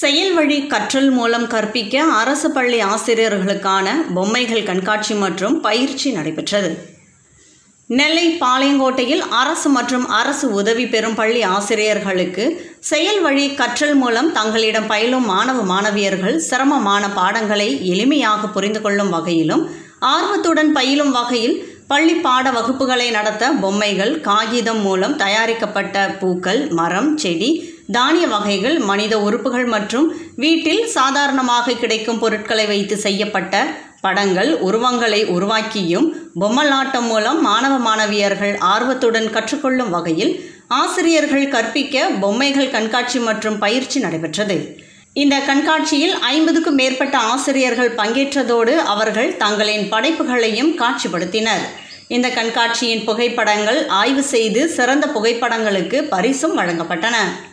செயல் வழி கற்றல் மூலம் கற்பிக்க அரசு பள்ளி ஆசிரியர்களுக்கான பொம்மைகள் கண்காட்சி மற்றும் பயிற்சி நடைபெற்றது நெல்லை பாளையங்கோட்டையில் அரசு மற்றும் அரசு உதவி பெறும் பள்ளி ஆசிரியர்களுக்கு செயல் வழி கற்றல் மூலம் தங்களிடம் பயிலும் மாணவ மாணவியர்கள் சிரமமான பாடங்களை எளிமையாக புரிந்து கொள்ளும் வகையிலும் ஆர்வத்துடன் பயிலும் வகையில் பள்ளி பாட வகுப்புகளை நடத்த பொம்மைகள் காகிதம் மூலம் தயாரிக்கப்பட்ட பூக்கள் மரம் செடி தானிய வகைகள் மனித உறுப்புகள் மற்றும் வீட்டில் சாதாரணமாக கிடைக்கும் பொருட்களை வைத்து செய்யப்பட்ட படங்கள் உருவங்களை உருவாக்கியும் பொம்மலாட்டம் மூலம் மாணவ மாணவியர்கள் ஆர்வத்துடன் கற்றுக்கொள்ளும் வகையில் ஆசிரியர்கள் கற்பிக்க பொம்மைகள் கண்காட்சி மற்றும் பயிற்சி நடைபெற்றது இந்த கண்காட்சியில் ஐம்பதுக்கும் மேற்பட்ட ஆசிரியர்கள் பங்கேற்றதோடு அவர்கள் தங்களின் படைப்புகளையும் காட்சிப்படுத்தினர் இந்த கண்காட்சியின் புகைப்படங்கள் ஆய்வு செய்து சிறந்த புகைப்படங்களுக்கு பரிசும் வழங்கப்பட்டன